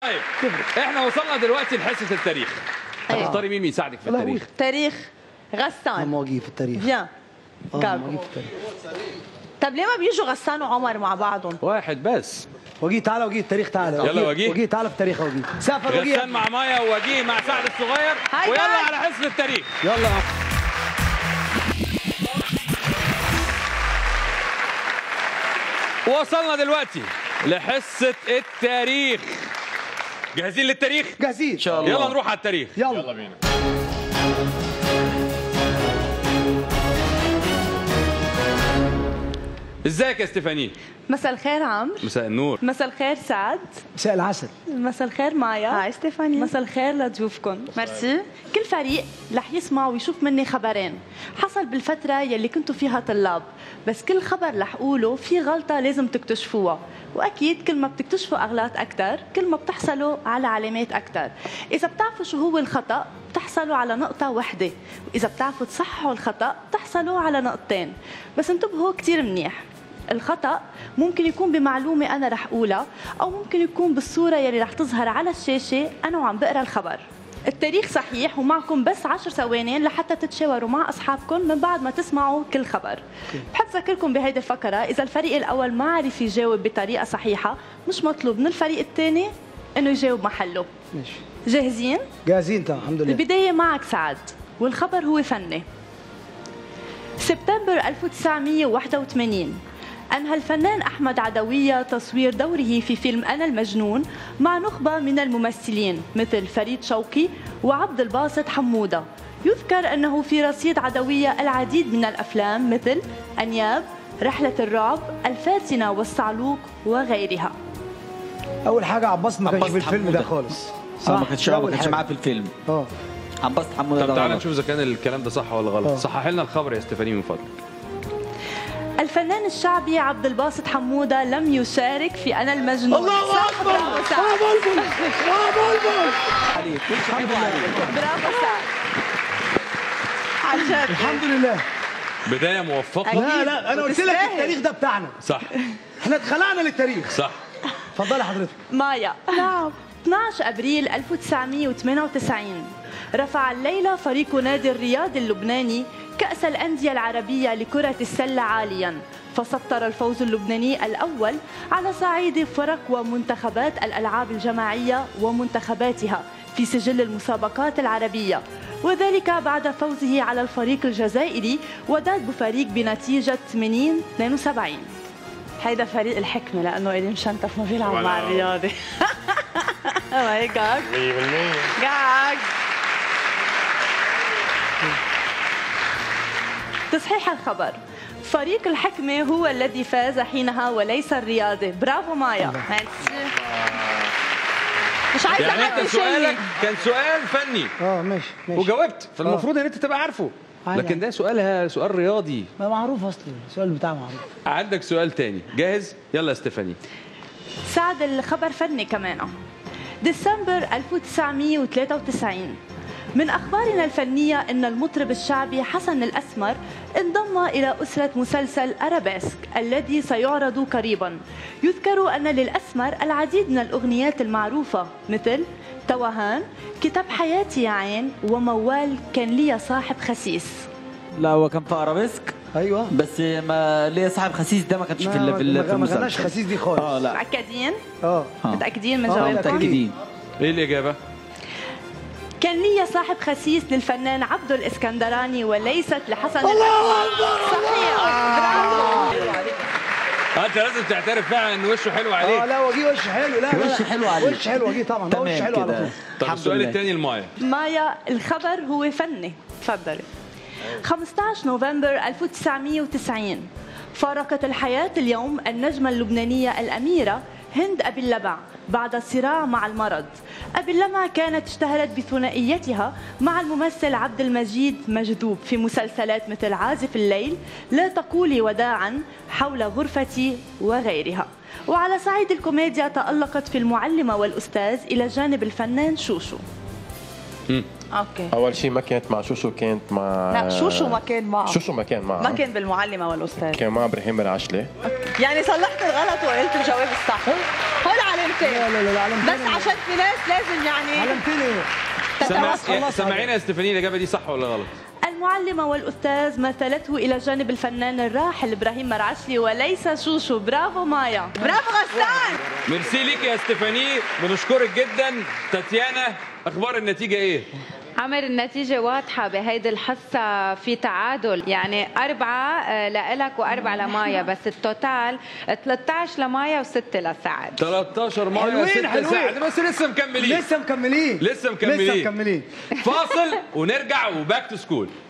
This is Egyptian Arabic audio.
طيب احنا وصلنا دلوقتي لحصه التاريخ أيوة. هتختاري مين يساعدك في والله التاريخ تاريخ غسان مواقيف في التاريخ فيان اه كاب. مواقيف في التاريخ طب ليه ما بيجوا غسان وعمر مع بعضهم واحد بس وجيه تعالى وجيه التاريخ تعالى يلا وجيه. وجيه تعالى في التاريخ يا وجيه سافر غسان وجيه مع مايا ووجيه مع سعد الصغير هاي ويلا جاي. على حصه التاريخ يلا وصلنا دلوقتي لحصه التاريخ جاهزين للتاريخ جاهزين ان شاء يلا نروح على التاريخ يلا بينا ازيك يا ستيفاني مساء الخير عمرو مساء النور مساء الخير سعد مساء العسل مساء الخير مايا هاي ستيفاني مساء الخير لضيوفكم ميرسي كل فريق رح يسمع ويشوف مني خبرين حصل بالفترة يلي كنتوا فيها طلاب بس كل خبر رح قوله في غلطة لازم تكتشفوها وأكيد كل ما بتكتشفوا أغلاط أكثر كل ما بتحصلوا على علامات أكثر إذا بتعرفوا شو هو الخطأ بتحصلوا على نقطة واحدة وإذا بتعرفوا تصححوا الخطأ بتحصلوا على نقطتين بس انتبهوا كتير منيح الخطأ ممكن يكون بمعلومة أنا رح أقولها أو ممكن يكون بالصورة يلي رح تظهر على الشاشة أنا وعم بقرأ الخبر التاريخ صحيح ومعكم بس عشر ثواني لحتى تتشاوروا مع أصحابكم من بعد ما تسمعوا كل خبر بحب أذكركم بهيدي الفقرة إذا الفريق الأول ما عرف يجاوب بطريقة صحيحة مش مطلوب من الفريق الثاني إنه يجاوب محله ماشي جاهزين؟ جاهزين تمام الحمد لله البداية معك سعد والخبر هو فني سبتمبر 1981 أنهى الفنان أحمد عدوية تصوير دوره في فيلم أنا المجنون مع نخبة من الممثلين مثل فريد شوقي وعبد الباسط حمودة يذكر أنه في رصيد عدوية العديد من الأفلام مثل أنياب رحلة الرعب الفاتنة والصعلوك وغيرها اول حاجه عباس ما كانش في عباس الفيلم ده حمودة. خالص اه ما كانش ده ما أول كانش حاجة. معاه في الفيلم اه عباس حموده طب ده تعالى غلط. نشوف اذا كان الكلام ده صح ولا غلط آه. صحح لنا الخبر يا ستيفاني من فضلك الفنان الشعبي عبد الباسط حمودة لم يشارك في أنا المجنون الله صح، اكبر برافو سعد. اه بلبل اه بلبل عليك كل شيء عليك برافو سعد عن جد الحمد لله بدايه موفقه لا لا انا قلت لك وتستاهل. التاريخ ده بتاعنا صح احنا اتخلقنا للتاريخ صح اتفضلي حضرتك مايا نعم 12 ابريل 1998 رفع الليله فريق نادي الرياض اللبناني كاس الانديه العربيه لكره السله عاليا فسطر الفوز اللبناني الاول على صعيد فرق ومنتخبات الالعاب الجماعيه ومنتخباتها في سجل المسابقات العربيه وذلك بعد فوزه على الفريق الجزائري وداد بفريق بنتيجه 80 72 هيدا فريق الحكمه لانه اللي مشنتف ما بيلعب مع الرياضي هيك قاعد 100% قاعد تصحيح الخبر فريق الحكمة هو الذي فاز حينها وليس الرياضي برافو مايا ميرسي. مش عايزة يعني انت أحكي سؤالك شيء كان سؤال فني اه ماشي ماشي وجاوبت فالمفروض ان انت تبقى عارفه عادي. لكن ده سؤالها سؤال رياضي ما معروف اصلا السؤال بتاعه معروف عندك سؤال تاني جاهز يلا يا ستيفاني سعد الخبر فني كمان ديسمبر 1993 من أخبارنا الفنية أن المطرب الشعبي حسن الأسمر انضم إلى أسرة مسلسل أرابيسك الذي سيعرض قريبا يذكر أن للأسمر العديد من الأغنيات المعروفة مثل توهان كتاب حياتي يا عين وموال كان لي صاحب خسيس لا هو كان في ارابيسك ايوه بس ما ليه صاحب خسيس ده ما كانش في ما- ال- في ال- ما- في ما غناش المسلسل خسيس دي خالص اه لا متأكدين؟ اه آه. متأكدين من آه، جوابكم؟ متاكدين ايه الاجابه كان لي صاحب خسيس للفنان عبدو الاسكندراني وليست لحسن الله صحيح برافو آه، انت لازم تعترف فعلا ان وشه حلو اه عليك لا وجيه وش حلو لا لا وش لا. حلو عليك. وش حلو وجيه طبعا لا، وش تمام حلو على كده طول طب الحمد السؤال لله. الثاني لمايا مايا الخبر هو فني تفضلي 15 نوفمبر 1990 فارقت الحياة اليوم النجمة اللبنانية الأميرة هند أبي اللبع بعد صراع مع المرض أبي اللمع كانت اشتهرت بثنائيتها مع الممثل عبد المجيد مجذوب في مسلسلات مثل عازف الليل لا تقولي وداعا حول غرفتي وغيرها وعلى صعيد الكوميديا تألقت في المعلمة والأستاذ إلى جانب الفنان شوشو اوكي اول شيء ما كانت مع شوشو كانت مع لا شوشو ما كان معه شوشو ما كان معها ما كان بالمعلمه والاستاذ كان مع ابراهيم العشلي يعني صلحت الغلط وقلت الجواب الصح هول على مرتين لا لا لا علمتني بس عشان في ناس لازم يعني علمتني سمع خلاص سمعينا يا ستيفاني الاجابه دي صح ولا غلط المعلمة والأستاذ مثلته إلى جانب الفنان الراحل إبراهيم مرعشلي وليس شوشو برافو مايا برافو غسان ميرسي ليك يا ستيفاني بنشكرك جدا تاتيانا اخبار النتيجه ايه عمر النتيجة واضحة بهيدي الحصة في تعادل يعني أربعة آه، لإلك وأربعة لمايا بس التوتال 13 لمايا وستة لسعد 13 مره حلوين، 6 حلوين. ساعات بس لسه مكملين لسه مكملين لسه مكملين لسه مكملين فاصل ونرجع وباك تو سكول